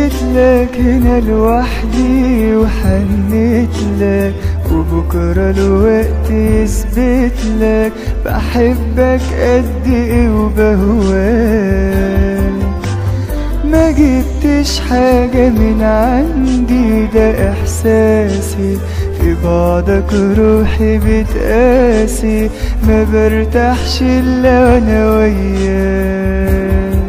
جيت لك هنا لوحدي وحنيت لك وبكرة الوقت يثبت لك بحبك قد ايه وبهواك ما جبتش حاجة من عندي ده إحساسي في بعضك روحي بتقاسي ما برتاحش إلا وأنا وياك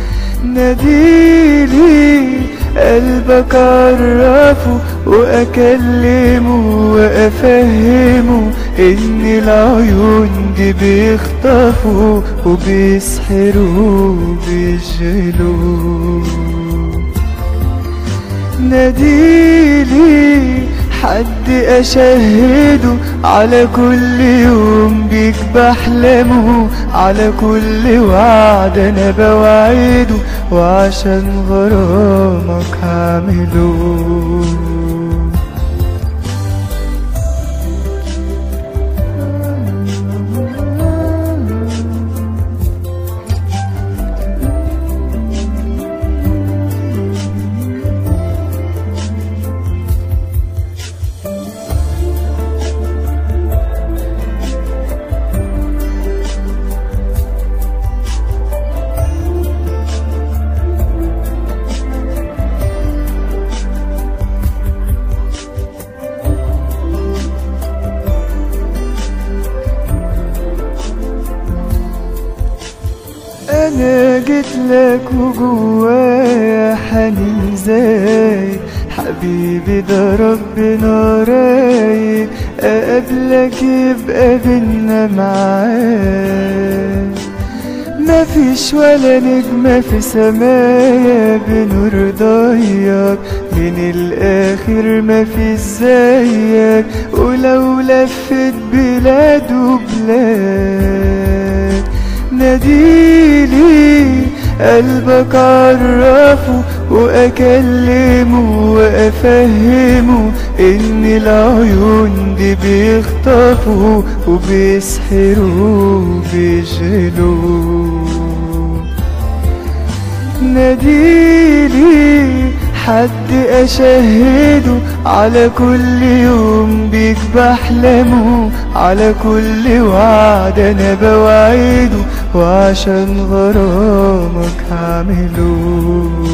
ناديلي قلبك عرفه وأكلمه وأفهمه إن العيون دي بيخطفوا وبيسحروا وبيشغلوا ناديلي حد أشهده على كل يوم بيك بحلمه على كل وعد أنا بوعده وعشان غرامك هعمله انا جيت لك وجوايا حنين زايد حبيبي ده ربنا رايد اقابلك يبقى بينا معاك مفيش ولا نجمة في سمايا بنور ضيق من الآخر مفيش زيك ولو لفت بلاد وبلاد ناديلي قلبك عرفه وأكلمه وأفهمه إن العيون دي بيخطفوا وبيسحروا وبيشغلوا ناديلي حد أشهده على كل يوم بيك بحلمه على كل وعد أنا بوعده وعشان غرامك هعمله